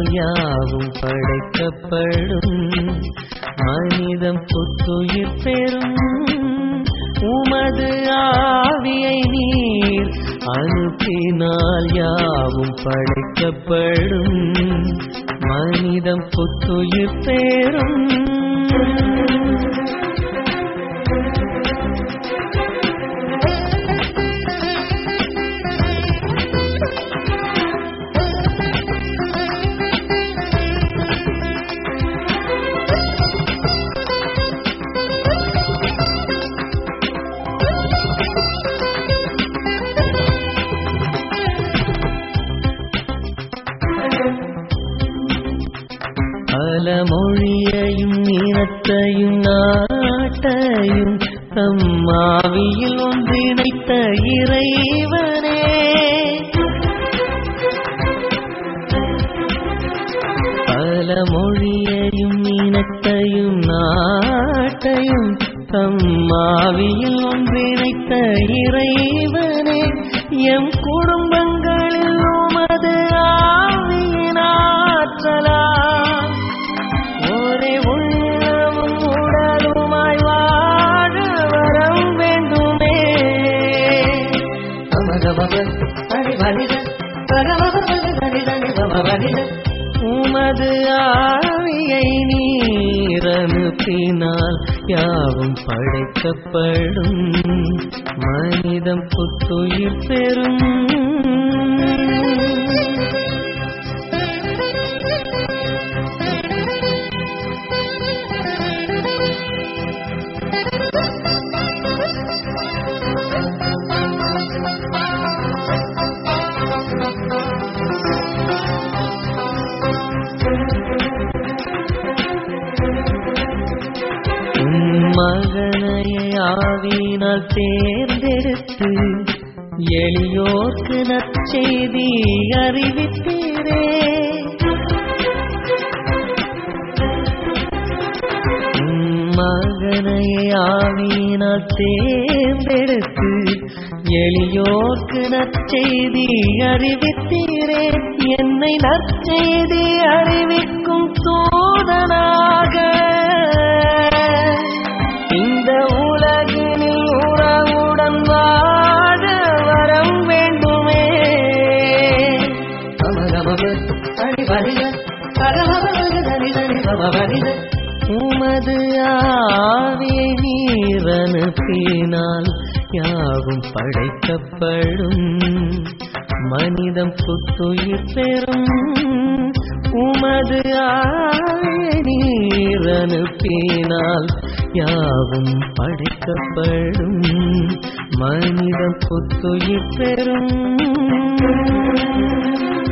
யாவும் படைக்கப்படும் மனிதம் புத்துயிர் பெறும் உமது ஆவியை நீர் அனுப்பினால் யாவும் படைக்கப்படும் மனிதம் புத்துயிர் பெறும் பல மொழியையும் இனத்தையும் நாட்டையும் தம்மாவியில் ஒன்றிணைத்த இறைவனே பல மொழியையும் இனத்தையும் நாட்டையும் தம்மாவியில் ஒன்றிணைத்த இறைவனே எம் குடும்பங்களில் உமது ஆவியின் ஆற்றலா ஒரே உள்ளமும் உடலுமாய் வாழ வரம் வேண்டுமே உமது ஆவியை நீரனுப்பினால் யாவும் படைக்கப்படும் மனிதம் புத்துயிர் பெறும் உன் மகனையை ஆவினால் தேர்ந்தெடுத்து எளியோர்க்கு நற்செய்தி அறிவித்தீரே உன் மகனையை ஆவினால் தேர்ந்தெடுத்து எளியோர்க்கு நற்செய்தி அறிவித்தீரே என்னை நற்செய்தி அறிவிக்கும் தூதனாக இந்த உலகினில் உறவுடன் வாழ வரம் வேண்டுமே உமது ஆவியை நீரனுப்பினால் யாவும் படைக்கப்படும் மனிதம் புத்துயிர் பெறும் உமது ஆவியை நீரனுப்பினால் யாவும் படைக்கப்படும் மனிதம் புத்துயிர் பெறும்